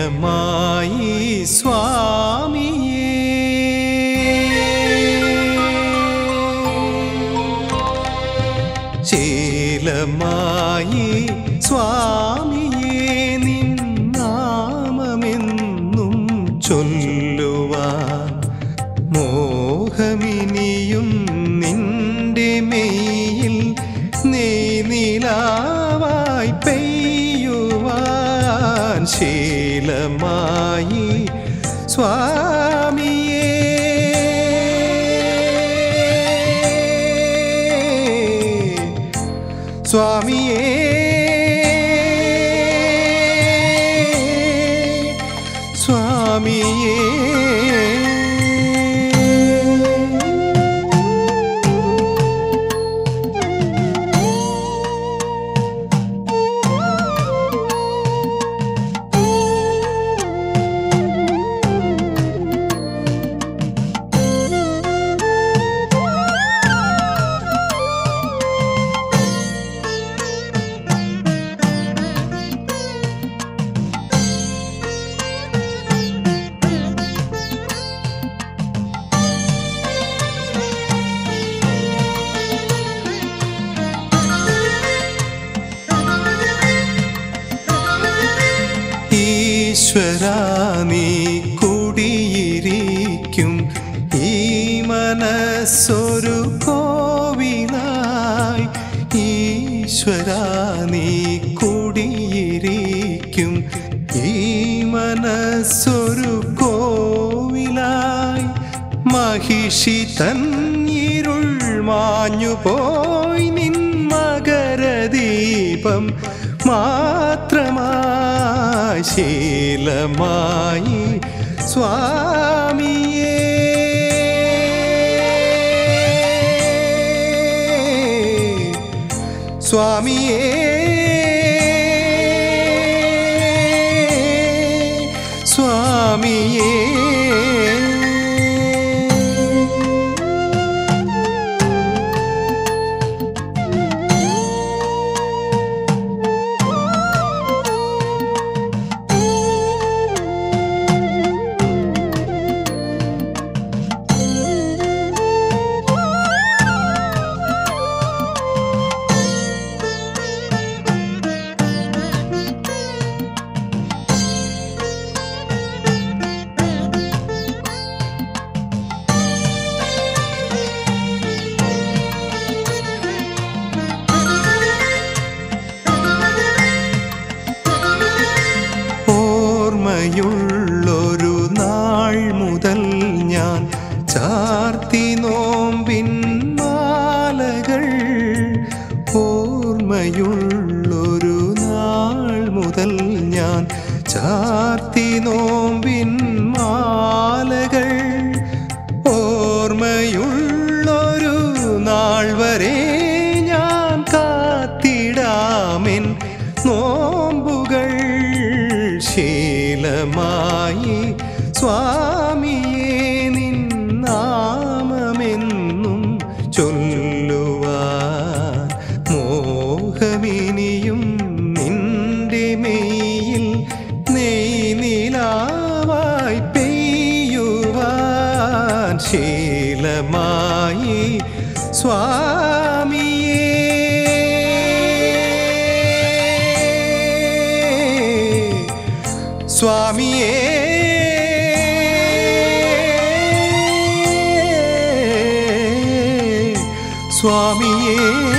ശീലമായി സ്വാമിയേ ശീലമായി സ്വാമിയേ നിൻ നാമമെന്നും ചൊല്ലുവാൻ മോഹമിനിയും നിന്റെ മെയ്യിൽ നെയ്നിലാവായി പെയ്യുവാൻ ശീലമായി സ്വാമിയേ സ്വാമിയേ സ്വാമിയേ ഈശ്വര നീ കുടിയിരിക്കും ഈ മനസ്സൊരു കോവിലായി ഈശ്വര നീ കുടിയിരിക്കും ഈ മനസ്സൊരു കോവിലായി മഹിഷി തൻ ഇരുൾ മാഞ്ഞു പോയി നിൻ മകരദീപം മാത്രമായി ശീലമായി സ്വാമിയേ സ്വാമിയേ സ്വാമിയേ ഓർമ്മയുള്ളൊരു നാൾ മുതൽ ഞാൻ ചാർത്തി നോമ്പിൻ മാലകൾ ഓർമ്മയുള്ളൊരു നാൾ മുതൽ ഞാൻ ചാർത്തി നോമ്പിൻ മാലകൾ ഓർമ്മയുള്ളൊരു നാൾ വരെ ഞാൻ കാത്തിടാമെൻ നോമ്പുകൾ ശീലമായി സ്വാമിയേ നിൻ നാമമെന്നും ചൊല്ലുവാൻ മോഹമിനിയും നിന്റെ മെയ്യിൽ നെയ്നിലാവായി പെയ്യുവാൻ ശീലമായി സ്വാമിയേ സ്വാമിയേ സ്വാമിയേ